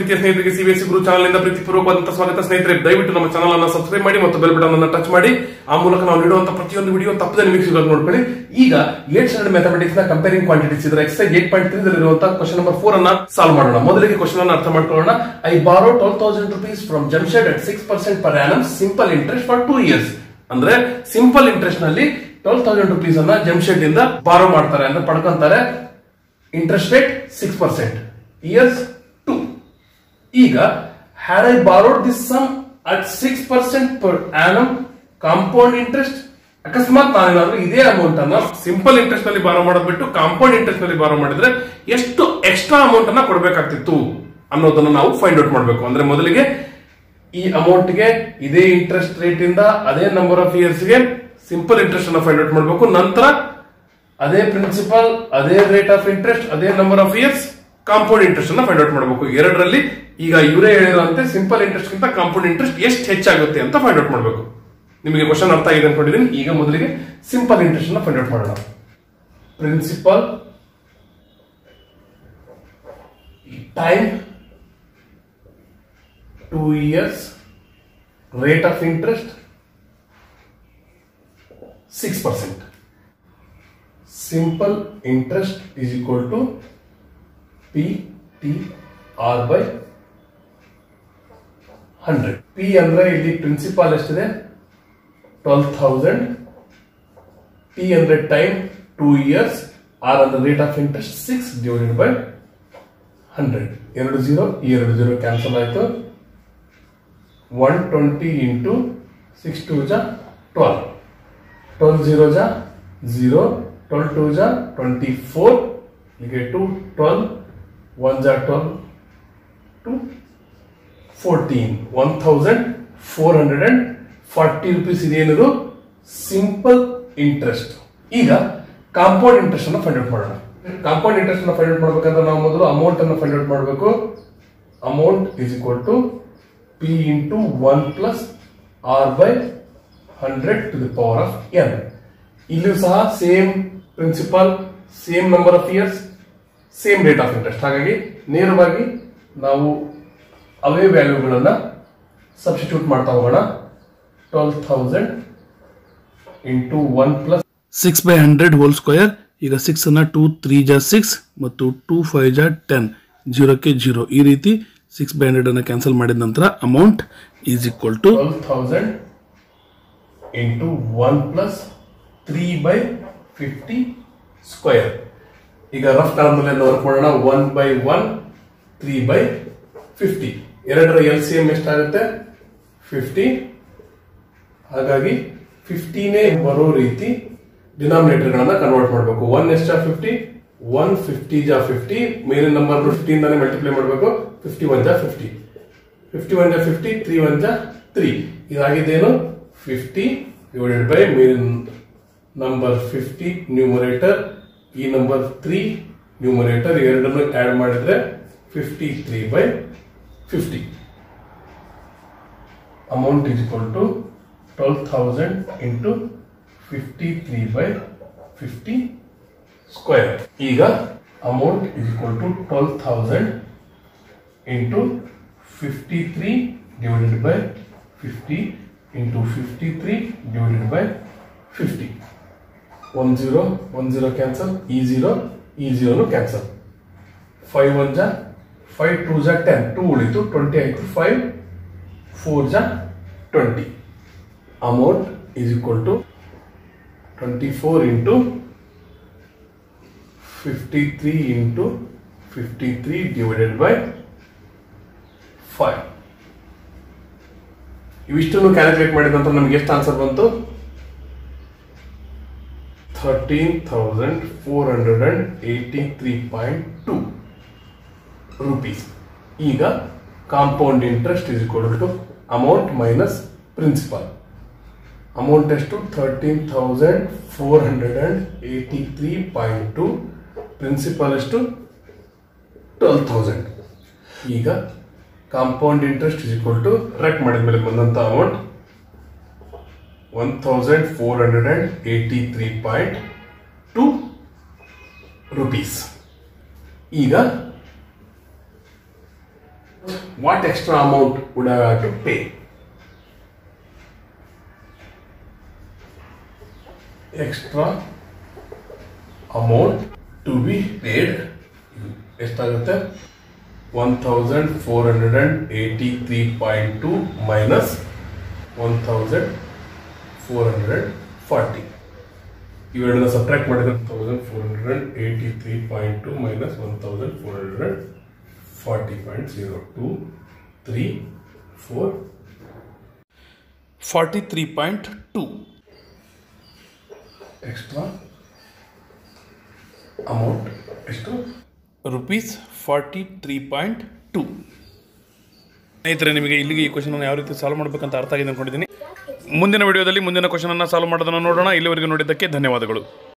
ಪ್ರೀತಿಯ ಸ್ನೇಹಿತರಿಗೆ ಸಿಬಿಎಸ್ ಗುರು ಚಾನಲ್ ಇಂದ ಪ್ರೀತಿಪೂರ್ವಕವಾದಂತಹ ಸ್ವಾಗತ ಸ್ನೇಹಿತರೆ ದಯವಿಟ್ಟು ನಮ್ಮ ಚಾನಲ್ ಅನ್ನು ಸಬ್ಸ್ಕ್ರೈಬ್ ಮಾಡಿ ಮತ್ತು ಬೆಲ್ ಬಟನ್ ಅನ್ನು ಟಚ್ ಮಾಡಿ ಆ ಮೂಲಕ ನಾವು ನೀಡುವಂತಹ ಪ್ರತಿಯೊಂದು ವಿಡಿಯೋ ತಪ್ಪದೆ ನಿಮಗೆ ಸಿಗೋದು ನೋಡ್ಕೊಳ್ಳಿ ಈಗ ಏಟ್ ಸ್ಟ್ಯಾಂಡರ್ಡ್ ಮ್ಯಾಥಮೆಟಿಕ್ಸ್ ನ ಕಂಪೇರಿಂಗ್ ಕ್ವಾಂಟಿಟೀಸ್ ಇದರ ಎಕ್ಸೈಸ್ ಏಟ್ ಪಾಯಿಂಟ್ ತ್ರೀ ಇರುವಂತಹ ಕ್ವಶನ್ ನಂಬರ್ ಫೋರ್ ಅನ್ನ ಸಾಲ್ವ್ ಮಾಡೋಣ ಮೊದಲಿಗೆ ಕ್ವಶನ್ ಅನ್ನು ಅರ್ಥ ಮಾಡ್ಕೊಳ್ಳೋಣ I borrow twelve thousand rupees from Jamshed at six percent per annum simple interest for two years ಅಂದ್ರೆ ಸಿಂಪಲ್ ಇಂಟ್ರೆಸ್ಟ್ ನಲ್ಲಿ ಟ್ವೆಲ್ ತೌಸಂಡ್ ರುಪೀಸ್ ಅನ್ನ ಜಮ್ಶೆಡ್ ಇಂದ ಬಾರೋ ಮಾಡ್ತಾರೆ ಅಂದ್ರೆ ಪಡ್ಕೊಂತಾರೆ interest rate six percent years two ಈಗ had I borrowed this some at six percent per annum compound interest ಅಕಸ್ಮಾತ್ ನಾನೇನಾದ್ರೂ ಇದೇ ಅಮೌಂಟ್ ಅನ್ನ ಸಿಂಪಲ್ ಇಂಟ್ರೆಸ್ಟ್ ನಲ್ಲಿ ಬಾರೋ ಮಾಡೋದ್ ಬಿಟ್ಟು ಕಾಂಪೌಂಡ್ ಇಂಟ್ರೆಸ್ಟ್ ನಲ್ಲಿ ಬಾರೋ ಮಾಡಿದ್ರೆ ಎಷ್ಟು ಎಕ್ಸ್ಟ್ರಾ ಅಮೌಂಟ್ ಅನ್ನ ಕೊಡಬೇಕಾಗ್ತಿತ್ತು ಅನ್ನೋದನ್ನ ನಾವು ಫೈಂಡ್ ಔಟ್ ಮಾಡಬೇಕು ಅಂದ್ರೆ ಮೊದಲಿಗೆ ಈ ಅಮೌಂಟ್ ಗೆ ಇದೇ ಇಂಟ್ರೆಸ್ಟ್ ರೇಟ್ ಇಂದ ಅದೇ ನಂಬರ್ ಆಫ್ ಇಯರ್ಸ್ ಗೆ ಸಿಂಪಲ್ ಇಂಟ್ರೆಸ್ಟ್ ಅನ್ನ ಫೈಂಡ್ ಔಟ್ ಮಾಡಬೇಕು ನಂತರ ಅದೇ ಪ್ರಿನ್ಸಿಪಲ್ ಅದೇ ರೇಟ್ ಆಫ್ ಇಂಟ್ರೆಸ್ಟ್ ಅದೇ number of years compound interest ಅನ್ನ ಫೈಂಡ್ ಔಟ್ ಮಾಡಬೇಕು ಎರಡರಲ್ಲಿ ಈಗ ಇವರೇ ಹೇಳಿರುವಂತೆ ಸಿಂಪಲ್ ಇಂಟ್ರೆಸ್ಟ್ ಗಿಂತ ಕಾಂಪೌಂಡ್ ಇಂಟ್ರೆಸ್ಟ್ ಎಷ್ಟು ಹೆಚ್ಚಾಗುತ್ತೆ ಅಂತ ಫೈಂಡ್ ಔಟ್ ಮಾಡಬೇಕು ನಿಮಗೆ ಕ್ವಶನ್ ಅರ್ಥ ಆಗಿದೆ ಅನ್ಕೊಂಡಿದ್ದೀನಿ ಈಗ ಮೊದಲಿಗೆ ಸಿಂಪಲ್ ಇಂಟ್ರೆಸ್ಟ್ ಅನ್ನ ಫೈಂಡ್ ಔಟ್ ಮಾಡೋಣ principal time two years rate of interest six percent simple interest is equal to P T R by hundred P ಅಂದ್ರೆ ಇಲ್ಲಿ ಪ್ರಿನ್ಸಿಪಾಲ್ ಎಷ್ಟಿದೆ ಟ್ವೆಲ್ ಥೌಸಂಡ್ ಟಿ ಅಂದ್ರೆ ಟೈಮ್ ಟೂ ಇಯರ್ಸ್ ಆರ್ ಅಂದ್ರೆ rate of interest six divided by hundred ಎರಡು zero ಈ ಎರಡು zero cancel ಆಯ್ತು one twenty into six two ಜಾ ಟ್ವೆಲ್ ಟ್ವೆಲ್ ಜೀರೋ ಜಾ ಜೀರೋ ಟ್ವೆಲ್ ಟೂ ಜಾ ಟ್ವೆಂಟಿ ಫೋರ್ ಹೀಗೆ ಟು ಟ್ವೆಲ್ ಒನ್ ಜಾ twelve two fourteen one thousand four hundred and forty rupees ಇದೇನದು ಸಿಂಪಲ್ ಇಂಟ್ರೆಸ್ಟ್ ಈಗ ಕಾಂಪೌಂಡ್ ಇಂಟ್ರೆಸ್ಟ್ ಅನ್ನು find out ಮಾಡೋಣ compound interest ಅನ್ನು ಫೈಂಡ್ ಔಟ್ ಮಾಡ್ಬೇಕಂದ್ರೆ ನಾವು ಮೊದಲು ಅಮೌಂಟ್ ಅನ್ನು ಫೈಂಡ್ ಔಟ್ ಮಾಡಬೇಕು amount is equal to P into one plus R by hundred to the power of N ಇಲ್ಲಿಯೂ ಸಹ same principal same number of years same rate of interest ಹಾಗಾಗಿ ನೇರವಾಗಿ ನಾವು ಅವೇ ವ್ಯಾಲ್ಯೂಗಳನ್ನ ಸಬ್ಸ್ಟಿಟ್ಯೂಟ್ ಮಾಡ್ತಾ ಹೋಗೋಣ twelve thousand into one plus six by hundred whole square ಈಗ ಸಿಕ್ಸ್ ಅನ್ನ ಟೂ ತ್ರೀ ಜಾ ಸಿಕ್ಸ್ ಮತ್ತು ಟೂ ಫೈವ್ ಜಾ ಟೆನ್ ಜೀರೋಕ್ಕೆ ಜೀರೋ ಈ ರೀತಿ ಸಿಕ್ಸ್ ಬೈ ಹಂಡ್ರೆಡ್ ಅನ್ನ ಕ್ಯಾನ್ಸಲ್ ಮಾಡಿದ ನಂತರ amount is equal to twelve thousand into one plus three by fifty square ಈಗ ರಫ್ ಕಾಲಮ್ನಲ್ಲಿ ವರ್ಕ್ ಮಾಡೋಣ one by one three by fifty ಎರಡರ ಎಲ್ ಸಿ ಎಂ ಎಷ್ಟಾಗುತ್ತೆ ಫಿಫ್ಟಿ ಹಾಗಾಗಿ ಫಿಫ್ಟಿನೇ ಬರೋ ರೀತಿ ಡಿನಾಮಿನೇಟರ್ಗಳನ್ನ ಕನ್ವರ್ಟ್ ಮಾಡಬೇಕು ಒನ್ ಎಷ್ಟ ಫಿಫ್ಟಿ ಒನ್ ಫಿಫ್ಟಿ ಜಾ ಫಿಫ್ಟಿ ಮೇಲಿನ ನಂಬರ್ ಫಿಫ್ಟೀನ್ ತಾನೇ ಮಲ್ಟಿಪ್ಲೈ ಮಾಡಬೇಕು ಫಿಫ್ಟಿ ಒನ್ ಜಾ ಫಿಫ್ಟಿ ಫಿಫ್ಟಿ ಒನ್ ಜಾ ಫಿಫ್ಟಿ ತ್ರೀ ಒನ್ ಜಾ ತ್ರೀ ಇದಾಗಿದ್ದೇನು ಫಿಫ್ಟಿ ಡಿವೈಡೆಡ್ ಬೈ ಮೇಲಿನ ನಂಬರ್ ಫಿಫ್ಟಿ ನ್ಯೂಮರೇಟರ್ ಈ ನಂಬರ್ ತ್ರೀ ನ್ಯೂಮರೇಟರ್ ಎರಡನ್ನು ಆಡ್ ಮಾಡಿದ್ರೆ fifty three by fifty amount is equal to twelve thousand into fifty three by fifty square ಈಗ amount is equal to twelve thousand into fifty three divided by fifty into fifty three divided by fifty one zero one zero cancel ಈ zero ಈ ಜೀರೋನು cancel five one ಜಾ five two ಜಾ ten two ಉಳಿತು twenty ಆಯಿತು five four ಜಾ twenty amount is equal to twenty four into fifty three into fifty three divided by five ಇವಿಷ್ಟನ್ನು calculate ಮಾಡಿದ ನಂತರ ನಮ್ಗೆ ಎಷ್ಟು ಆನ್ಸರ್ ಬಂತು thirteen thousand four hundred and eighty three point two rupees ಈಗ compound interest is equal to amount minus principal amount ಎಷ್ಟು thirteen thousand four hundred and eighty three point two principal ಎಷ್ಟು twelve thousand ಈಗ compound interest is equal to correct ಮಾಡಿದ ಮೇಲೆ ಬಂದಂತ amount one thousand four hundred and eighty three point two rupees ಈಗ what extra amount would have to pay extra amount to be paid ಎಷ್ಟಾಗುತ್ತೆ one thousand four hundred and eighty three point two minus one thousand four hundred forty ಇವೆರಡನ್ನ subtract ಮಾಡಿದ್ರೆ thousand four hundred and eighty three point two minus one thousand four hundred forty point zero two three four forty three point two extra amount ಎಷ್ಟು rupees forty three point two ಸ್ನೇಹಿತರೆ ನಿಮಗೆ ಇಲ್ಲಿಗೆ ಈ question ಯಾವ ರೀತಿ solve ಮಾಡಬೇಕಂತ ಅರ್ಥ ಆಗಿದೆ ಅಂದ್ಕೊಂಡಿದ್ದೀನಿ ಮುಂದಿನ ವಿಡಿಯೋದಲ್ಲಿ ಮುಂದಿನ ಕ್ವಶನನ್ನು ಸಾಲ್ವ್ ಮಾಡೋದನ್ನು ನೋಡೋಣ ಇಲ್ಲಿವರೆಗೂ ನೋಡಿದ್ದಕ್ಕೆ ಧನ್ಯವಾದಗಳು